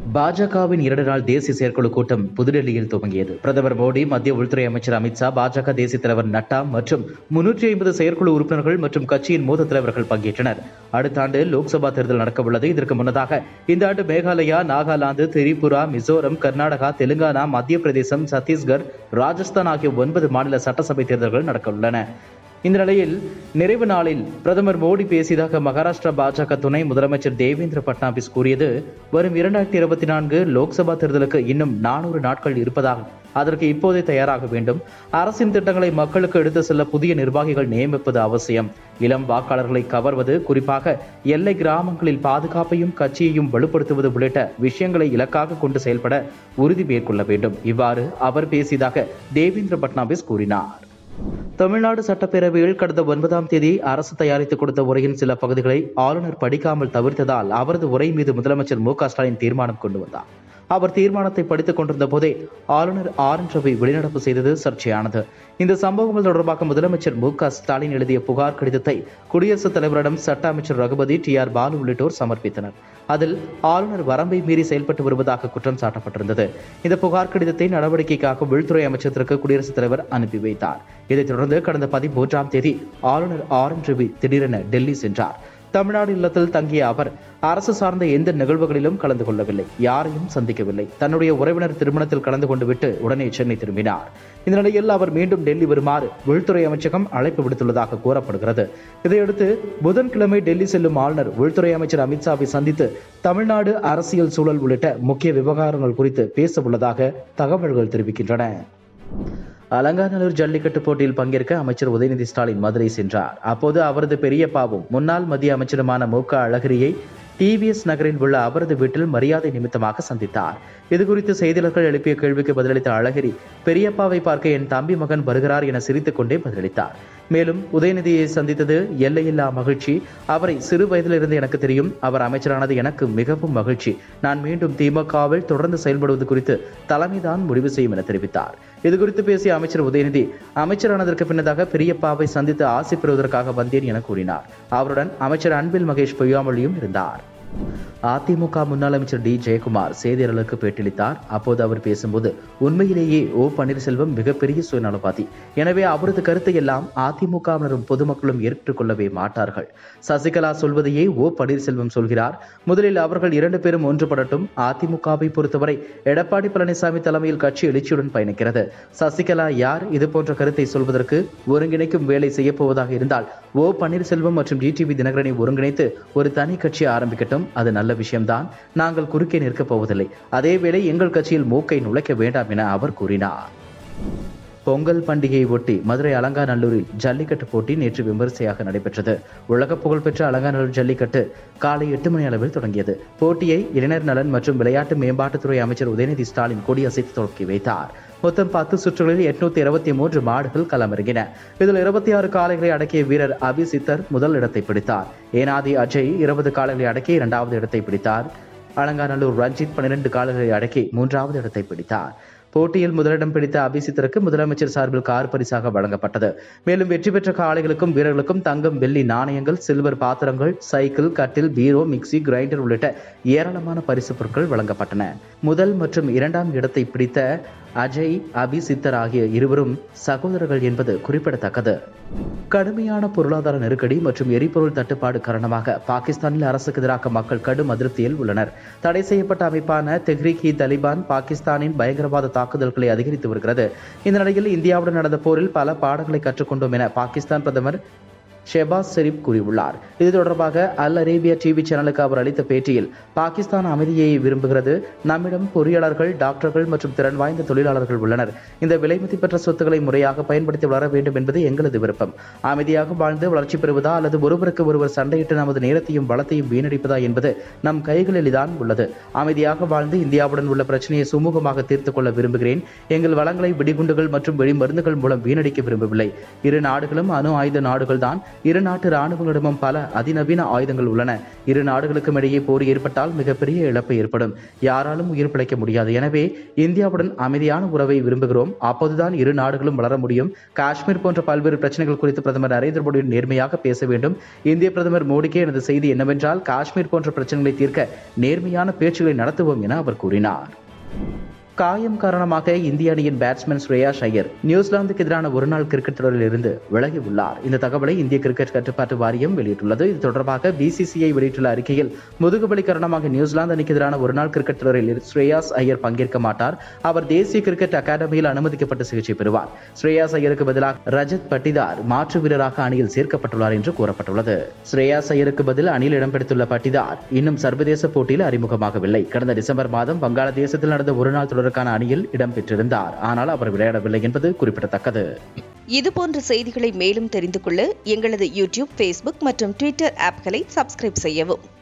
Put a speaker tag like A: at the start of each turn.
A: பாஜகவின் இரண்டு நாள் தேசிய செயற்குழு கூட்டம் புதுடெல்லியில் துவங்கியது பிரதமர் மோடி மத்திய உள்துறை அமைச்சர் அமித்ஷா பாஜக தேசிய தலைவர் நட்டா மற்றும் முன்னூற்றி ஐம்பது செயற்குழு உறுப்பினர்கள் மற்றும் கட்சியின் மூத்த தலைவர்கள் பங்கேற்றனர் அடுத்த ஆண்டு லோக்சபா தேர்தல் நடக்கவுள்ளது இதற்கு முன்னதாக இந்த ஆண்டு மேகாலயா நாகாலாந்து திரிபுரா மிசோரம் கர்நாடகா தெலுங்கானா மத்திய பிரதேசம் சத்தீஸ்கர் ராஜஸ்தான் ஆகிய ஒன்பது மாநில சட்டசபை தேர்தல்கள் நடக்கவுள்ளன இந்த நிலையில் நிறைவு நாளில் பிரதமர் மோடி பேசியதாக மகாராஷ்டிரா பாஜக துணை முதலமைச்சர் தேவேந்திர பட்னாவிஸ் கூறியது வரும் இரண்டாயிரத்தி இருபத்தி நான்கு லோக்சபா தேர்தலுக்கு இன்னும் நானூறு நாட்கள் இருப்பதாகும் அதற்கு இப்போதே தயாராக வேண்டும் அரசின் திட்டங்களை மக்களுக்கு எடுத்து செல்ல புதிய நிர்வாகிகள் நியமிப்பது அவசியம் இளம் வாக்காளர்களை கவர்வது குறிப்பாக எல்லை கிராமங்களில் பாதுகாப்பையும் கட்சியையும் வலுப்படுத்துவது உள்ளிட்ட விஷயங்களை இலக்காக கொண்டு செயல்பட உறுதி மேற்கொள்ள வேண்டும் இவ்வாறு அவர் பேசியதாக தேவேந்திர பட்னாவிஸ் கூறினார் தமிழ்நாடு சட்டப்பேரவையில் கடந்த ஒன்பதாம் தேதி அரசு தயாரித்துக் கொடுத்த உரையின் சில பகுதிகளை ஆளுநர் படிக்காமல் தவிர்த்ததால் அவரது உரை மீது முதலமைச்சர் மு க ஸ்டாலின் தீர்மானம் கொண்டு வந்தார் அவர் தீர்மானத்தை படித்துக் கொண்டிருந்த போதே ஆளுநர் ஆர் என் ரவி வெளிநடப்பு செய்தது சர்ச்சையானது இந்த சம்பவங்கள் தொடர்பாக முதலமைச்சர் மு க ஸ்டாலின் எழுதிய புகார் கடிதத்தை குடியரசுத் தலைவரிடம் சட்ட அமைச்சர் ரகுபதி டி ஆர் பாலு உள்ளிட்டோர் சமர்ப்பித்தனர் அதில் ஆளுநர் வரம்பை மீறி செயல்பட்டு வருவதாக குற்றம் சாட்டப்பட்டிருந்தது இந்த புகார் கடிதத்தை நடவடிக்கைக்காக உள்துறை அமைச்சத்திற்கு குடியரசுத் தலைவர் அனுப்பி வைத்தார் இதைத் தொடர்ந்து கடந்த பதிமூன்றாம் தேதி ஆளுநர் ஆர் என் ரவி திடீரென டெல்லி சென்றார் தமிழ்நாடு இல்லத்தில் தங்கிய அவர் அரசு சார்ந்த எந்த நிகழ்வுகளிலும் கலந்து கொள்ளவில்லை யாரையும் சந்திக்கவில்லை தன்னுடைய உறவினர் திருமணத்தில் கலந்து கொண்டு விட்டு உடனே சென்னை திரும்பினார் இந்த நிலையில் அவர் மீண்டும் டெல்லி வருமாறு உள்துறை அமைச்சகம் அழைப்பு விடுத்துள்ளதாக கூறப்படுகிறது இதையடுத்து புதன்கிழமை டெல்லி செல்லும் ஆளுநர் உள்துறை அமைச்சர் அமித்ஷாவை சந்தித்து தமிழ்நாடு அரசியல் சூழல் உள்ளிட்ட முக்கிய விவகாரங்கள் குறித்து பேச உள்ளதாக தகவல்கள் தெரிவிக்கின்றன அலங்காநல்லூர் ஜல்லிக்கட்டு போட்டியில் பங்கேற்க அமைச்சர் உதயநிதி ஸ்டாலின் மதுரை சென்றார் அப்போது அவரது பெரியப்பாவும் முன்னாள் மத்திய அமைச்சருமான மு க அழகிரியை டிவிஎஸ் நகரில் உள்ள அவரது வீட்டில் மரியாதை நிமித்தமாக சந்தித்தார் இதுகுறித்து செய்தியாளர்கள் எழுப்பிய கேள்விக்கு பதிலளித்த அழகிரி பெரியப்பாவை பார்க்க என் தம்பி மகன் வருகிறார் என சிரித்துக் கொண்டே பதிலளித்தார் மேலும் உதயநிதியை சந்தித்தது எல்லையில்லா மகிழ்ச்சி அவரை சிறு வயதிலிருந்து எனக்கு தெரியும் அவர் அமைச்சரானது எனக்கு மிகவும் மகிழ்ச்சி நான் மீண்டும் திமுகவில் தொடர்ந்து செயல்படுவது குறித்து தலைமைதான் முடிவு செய்யும் என தெரிவித்தார் இது குறித்து பேசிய அமைச்சர் உதயநிதி அமைச்சரானதற்கு பின்னதாக பெரியப்பாவை சந்தித்து ஆசை பெறுவதற்காக வந்தேன் என கூறினார் அவருடன் அமைச்சர் அன்பில் மகேஷ் பொய்யாமொழியும் இருந்தார் அதிமுக முன்னாள் அமைச்சர் டி ஜெயக்குமார் செய்தியாளர்களுக்கு பேட்டியளித்தார் அப்போது அவர் பேசும்போது உண்மையிலேயே ஓ பன்னீர்செல்வம் மிகப்பெரிய சுயநலவாதி எனவே அவரது கருத்தை எல்லாம் அதிமுகவினரும் பொதுமக்களும் ஏற்றுக்கொள்ளவே மாட்டார்கள் சசிகலா சொல்வதையே ஓ பன்னீர்செல்வம் சொல்கிறார் முதலில் அவர்கள் இரண்டு பேரும் ஒன்றுபடட்டும் அதிமுகவை பொறுத்தவரை எடப்பாடி பழனிசாமி தலைமையில் கட்சி எழுச்சியுடன் பயணிக்கிறது சசிகலா யார் இது போன்ற கருத்தை சொல்வதற்கு ஒருங்கிணைக்கும் வேலை செய்யப்போவதாக இருந்தால் ஓ பன்னீர்செல்வம் மற்றும் டிடிவி தினகரனை ஒருங்கிணைத்து ஒரு தனி கட்சி ஆரம்பிக்கட்டும் அது நல்ல விஷயம்தான் நாங்கள் குறுக்கே நிற்கப் போவதில்லை அதேவேளை எங்கள் கட்சியில் மூக்கை நுழைக்க வேண்டாம் என அவர் கூறினார் பொங்கல் பண்டிகையை ஒட்டி மதுரை அலங்காநல்லூரில் ஜல்லிக்கட்டு போட்டி நேற்று விமரிசையாக நடைபெற்றது உலக புகழ்பெற்ற அலங்காநல்லூர் ஜல்லிக்கட்டு காலை எட்டு மணி அளவில் தொடங்கியது போட்டியை இளைஞர் நலன் மற்றும் விளையாட்டு மேம்பாட்டுத்துறை அமைச்சர் உதயநிதி ஸ்டாலின் கொடியசைத்து தொடக்கி வைத்தார் மொத்தம் பத்து சுற்றுகளில் எட்நூத்தி இருபத்தி மூன்று மாடுகள் களமிறங்கின இதில் இருபத்தி ஆறு காளைகளை அடக்கிய வீரர் அபிசித்தர் முதல் இடத்தை பிடித்தார் ஏனாதி அஜய் இருபது காளைகளை அடக்கி இரண்டாவது இடத்தை பிடித்தார் அலங்காநல்லூர் ரஞ்சித் பன்னிரண்டு காளைகளை அடக்கி மூன்றாவது இடத்தை பிடித்தார் போட்டியில் முதலிடம் பிடித்த அபிசித்தருக்கு முதலமைச்சர் சார்பில் கார் பரிசாக வழங்கப்பட்டது மேலும் வெற்றி பெற்ற காளைகளுக்கும் வீரர்களுக்கும் தங்கம் வெள்ளி நாணயங்கள் சில்வர் பாத்திரங்கள் சைக்கிள் கட்டில் பீரோ மிக்சி கிரைண்டர் உள்ளிட்ட ஏராளமான பரிசு பொருட்கள் வழங்கப்பட்டன முதல் மற்றும் இரண்டாம் இடத்தை பிடித்த அஜய் அபிசித்தர் ஆகிய இருவரும் சகோதரர்கள் என்பது குறிப்பிடத்தக்கது கடுமையான பொருளாதார நெருக்கடி மற்றும் எரிபொருள் தட்டுப்பாடு காரணமாக பாகிஸ்தானில் அரசுக்கு எதிராக மக்கள் கடும் அதிருப்தியில் உள்ளனர் தடை செய்யப்பட்ட அமைப்பான தெஹ்ரிக் இ தலிபான் பாகிஸ்தானின் பயங்கரவாத தாக்குதல்களை அதிகரித்து வருகிறது இந்த நிலையில் இந்தியாவுடன் நடந்த போரில் பல பாடங்களை கற்றுக்கொண்டோம் என பாகிஸ்தான் பிரதமர் ஷெபாஸ் ஷெரீப் கூறியுள்ளார் இது தொடர்பாக அல் அரேபியா டிவி சேனலுக்கு அவர் அளித்த பேட்டியில் பாகிஸ்தான் அமைதியை விரும்புகிறது நம்மிடம் பொறியாளர்கள் டாக்டர்கள் மற்றும் திறன் வாய்ந்த தொழிலாளர்கள் உள்ளனர் இந்த விலைமதிப்பற்ற சொத்துக்களை முறையாக பயன்படுத்தி வளர வேண்டும் என்பது எங்களது விருப்பம் அமைதியாக வாழ்ந்து வளர்ச்சி பெறுவதா அல்லது ஒருவருக்கு ஒருவர் சண்டையிட்டு நமது நேரத்தையும் வளத்தையும் வீணடிப்பதா என்பது நம் கைகளில் தான் உள்ளது அமைதியாக வாழ்ந்து இந்தியாவுடன் உள்ள பிரச்சனையை சுமூகமாக தீர்த்துக் கொள்ள விரும்புகிறேன் எங்கள் வளங்களை வெடிகுண்டுகள் மற்றும் வெடிமருந்துகள் மூலம் வீணடிக்க விரும்பவில்லை இரு நாடுகளும் அணு ஆயுத நாடுகள் தான் இரு நாட்டு ராணுவங்களிடமும் பல அதிநவீன ஆயுதங்கள் உள்ளன இரு நாடுகளுக்கும் இடையே போர் ஏற்பட்டால் மிகப்பெரிய இழப்பு ஏற்படும் யாராலும் உயிர் பிழைக்க முடியாது எனவே இந்தியாவுடன் அமைதியான உறவை விரும்புகிறோம் அப்போதுதான் இரு நாடுகளும் வளர முடியும் காஷ்மீர் போன்ற பல்வேறு பிரச்சனைகள் குறித்து பிரதமர் நரேந்திர மோடியுடன் நேர்மையாக பேச வேண்டும் இந்திய பிரதமர் மோடிக்கு எனது செய்தி என்னவென்றால் காஷ்மீர் போன்ற பிரச்சனைகளை தீர்க்க நேர்மையான பேச்சுகளை நடத்துவோம் என அவர் கூறினார் காயம் காரணமாக இந்திய அணியின் பேட்ஸ்மேன் ஸ்ரேயாஸ் ஐயர் நியூசிலாந்துக்கு எதிரான ஒருநாள் கிரிக்கெட் தொடரில் இருந்து விலகி உள்ளார் இந்த தகவலை இந்திய கிரிக்கெட் கட்டுப்பாட்டு வாரியம் வெளியிட்டுள்ளது இது தொடர்பாக பிசிசிஐ வெளியிட்டுள்ள அறிக்கையில் முதுகுவலி காரணமாக நியூசிலாந்து அணிக்கு எதிரான ஒருநாள் கிரிக்கெட் தொடரில் ஸ்ரேயாஸ் ஐயர் பங்கேற்க மாட்டார் அவர் தேசிய கிரிக்கெட் அகாடமியில் அனுமதிக்கப்பட்டு சிகிச்சை பெறுவார் ஸ்ரேயாஸ் ஐயருக்கு பதிலாக ரஜத் பட்டிதார் மாற்று வீரராக அணியில் சேர்க்கப்பட்டுள்ளார் என்று கூறப்பட்டுள்ளது ஸ்ரேயாஸ் ஐயருக்கு பதில் அணியில் இடம்பெடுத்துள்ள பட்டிதார் இன்னும் சர்வதேச போட்டியில் அறிமுகமாகவில்லை கடந்த டிசம்பர் மாதம் வங்காளதேசத்தில் நடந்த ஒருநாள் தொடருக்கான அணியில் இடம்பெற்றிருந்தார் ஆனால் அவர் விளையாடவில்லை என்பது குறிப்பிடத்தக்கது
B: இதுபோன்ற செய்திகளை மேலும் தெரிந்து கொள்ள எங்களது யூடியூப் ஃபேஸ்புக் மற்றும் ட்விட்டர் ஆப்களை சப்ஸ்கிரைப் செய்யவும்